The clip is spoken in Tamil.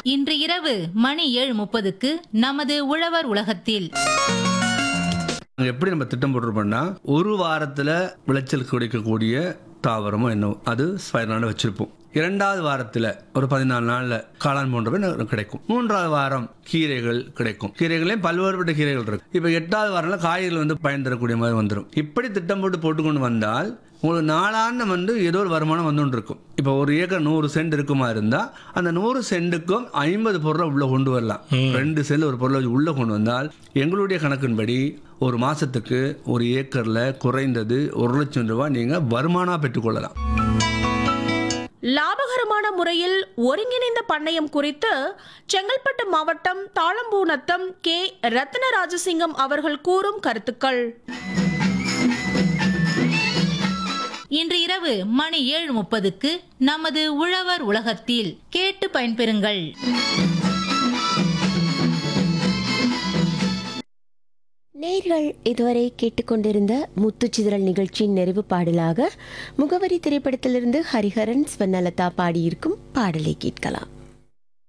இன்று இரவு மணி ஏழு முப்பதுக்கு நமது உழவர் உலகத்தில் நாங்க எப்படி நம்ம திட்டம் போட்டிருப்போம்னா ஒரு வாரத்துல விளைச்சல் கிடைக்கக்கூடிய தாவரமோ என்னவோ அது ஸ்பைரலான வச்சிருப்போம் இரண்டாவது வாரத்துல ஒரு பதினாலு நாள்ல காளான் போன்றவை நமக்கு கிடைக்கும் மூன்றாவது வாரம் கீரைகள் கிடைக்கும் கீரைகளையும் பல்வேறுபட்ட கீரைகள் இருக்கு இப்போ எட்டாவது வாரம்ல காய்கறிகள் வந்து பயன் தரக்கூடிய மாதிரி வந்துடும் இப்படி திட்டம் போட்டு போட்டுக்கொண்டு வந்தால் உங்களுக்கு நாளாண்டு வந்து ஏதோ ஒரு வருமானம் வந்துட்டு இருக்கும் இப்போ ஒரு ஏக்கர் நூறு சென்ட் இருக்குமா இருந்தா அந்த நூறு சென்ட்டுக்கும் ஐம்பது பொருளை உள்ள கொண்டு வரலாம் ரெண்டு சென்ட் ஒரு பொருளை உள்ள கொண்டு வந்தால் எங்களுடைய கணக்கின்படி ஒரு மாசத்துக்கு ஒரு ஏக்கர்ல குறைந்தது ஒரு லட்சம் ரூபாய் நீங்க வருமானம் பெற்றுக்கொள்ளலாம் லாபகரமான முறையில் ஒருங்கிணைந்த பண்ணையம் குறித்து செங்கல்பட்டு மாவட்டம் தாளம்பூநத்தம் கே ரத்ன ராஜசிங்கம் அவர்கள் கூறும் கருத்துக்கள் இன்று இரவு மணி ஏழு முப்பதுக்கு நமது உழவர் உலகத்தில் கேட்டு பயன்பெறுங்கள் நேர்கள் இதுவரை கேட்டுக்கொண்டிருந்த முத்துச்சிதறல் நிகழ்ச்சியின் நிறைவு பாடலாக முகவரி திரைப்படத்திலிருந்து ஹரிஹரன் ஸ்வர்ணலதா பாடியிருக்கும் பாடலை கேட்கலாம்